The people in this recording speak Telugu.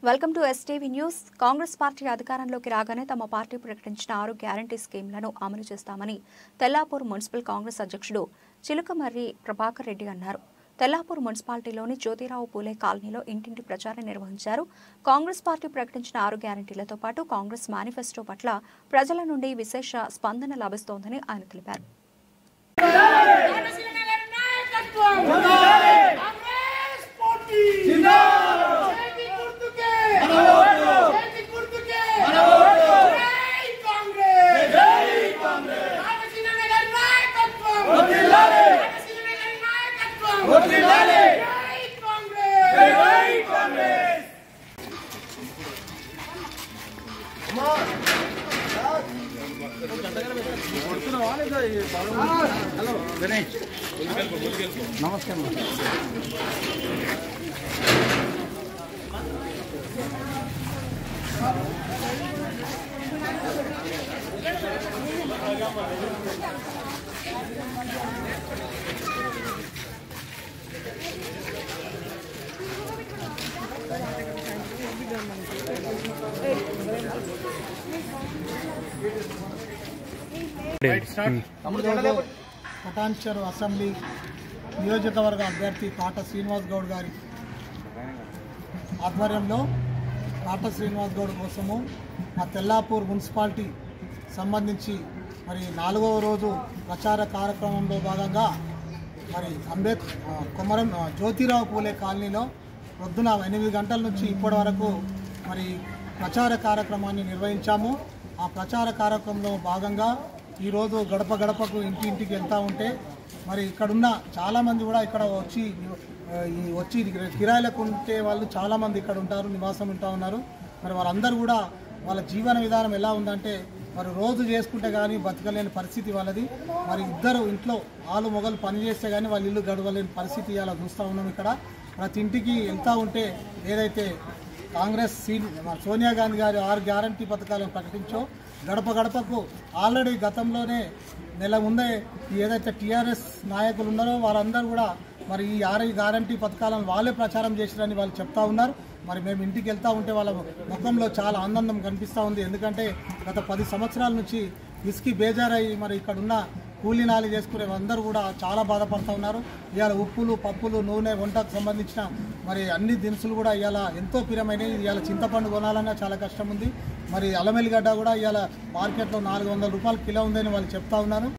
welcome to STV news Congress party అధికారంలోకి రాగానే తమ పార్టీ ప్రకటించిన ఆరు గ్యారంటీ స్కీమ్లను అమలు చేస్తామని తెల్లాపూర్ మున్సిపల్ కాంగ్రెస్ అధ్యక్షుడు చిలుకమర్రి ప్రభాకర్ రెడ్డి అన్నారు తెల్లాపూర్ మున్సిపాలిటీలోని జ్యోతిరావు పూలే కాలనీలో ఇంటింటి ప్రచారం నిర్వహించారు కాంగ్రెస్ పార్టీ ప్రకటించిన ఆరు గ్యారంటీలతో పాటు కాంగ్రెస్ మేనిఫెస్టో పట్ల ప్రజల నుండి విశేష స్పందన లభిస్తోందని ఆయన తెలిపారు రామశిల గారి నాయకత్వం కాంగ్రెస్ పార్టీ చేతి గుర్తుకే చేతి గుర్తుకే జై కాంగ్రెస్ రామశిల గారి నాయకత్వం రామశిల గారి నాయకత్వం జై కాంగ్రెస్ ఈరోజు పటాన్చెరు అసెంబ్లీ నియోజకవర్గ అభ్యర్థి కాట శ్రీనివాస్ గౌడ్ గారి ఆధ్వర్యంలో కాట శ్రీనివాస్ గౌడ్ కోసము మా తెల్లాపూర్ మున్సిపాలిటీ సంబంధించి మరి నాలుగవ రోజు ప్రచార కార్యక్రమంలో భాగంగా మరి అంబేద్ ఆ, కొమరం ఆ, జ్యోతిరావు పూలే కాలనీలో పొద్దున ఎనిమిది గంటల నుంచి ఇప్పటి వరకు మరి ప్రచార కార్యక్రమాన్ని నిర్వహించాము ఆ ప్రచార కార్యక్రమంలో భాగంగా ఈరోజు గడప గడపకు ఇంటి ఇంటికి వెళ్తూ ఉంటే మరి ఇక్కడున్న చాలామంది కూడా ఇక్కడ వచ్చి ఆ, ఈ వచ్చి కిరాయిలకు ఉంటే వాళ్ళు చాలామంది ఇక్కడ ఉంటారు నివాసం ఉంటా ఉన్నారు మరి వారందరూ కూడా వాళ్ళ జీవన విధానం ఎలా ఉందంటే మరి రోజు చేసుకుంటే కానీ బతకలేని పరిస్థితి వాళ్ళది మరి ఇద్దరు ఇంట్లో ఆలు మొగలు పని చేస్తే కానీ వాళ్ళ ఇల్లు గడవలేని పరిస్థితి అలా చూస్తూ ఉన్నాం ఇక్కడ ప్రతి ఇంటికి వెళ్తూ ఉంటే ఏదైతే కాంగ్రెస్ సీన్ మన సోనియా గాంధీ గారి ఆరు గ్యారంటీ పథకాలను ప్రకటించో గడప గడపకు ఆల్రెడీ గతంలోనే నెల ముందే ఈ ఏదైతే టీఆర్ఎస్ నాయకులు ఉన్నారో వారందరూ కూడా మరి ఈ ఆరు గ్యారంటీ పథకాలను వాళ్ళే ప్రచారం చేసిరని వాళ్ళు చెప్తా ఉన్నారు మరి మేము ఇంటికి వెళ్తా ఉంటే వాళ్ళ ముఖంలో చాలా ఆనందం కనిపిస్తూ ఉంది ఎందుకంటే గత పది సంవత్సరాల నుంచి విసికి బేజారయ్యి మరి ఇక్కడ ఉన్న కూలీ నాలి చేసుకునే అందరూ కూడా చాలా బాధపడుతూ ఉన్నారు ఇవాళ ఉప్పులు పప్పులు నూనె వంటకు సంబంధించిన మరి అన్ని దినుసులు కూడా ఇవాళ ఎంతో ప్రియమైనవి ఇవాళ చింతపండు కొనాలన్నా చాలా కష్టం ఉంది మరి అల్లమెల్లిగడ్డ కూడా ఇవాళ మార్కెట్లో నాలుగు వందల రూపాయలు కిలో ఉందని వాళ్ళు చెప్తా ఉన్నారు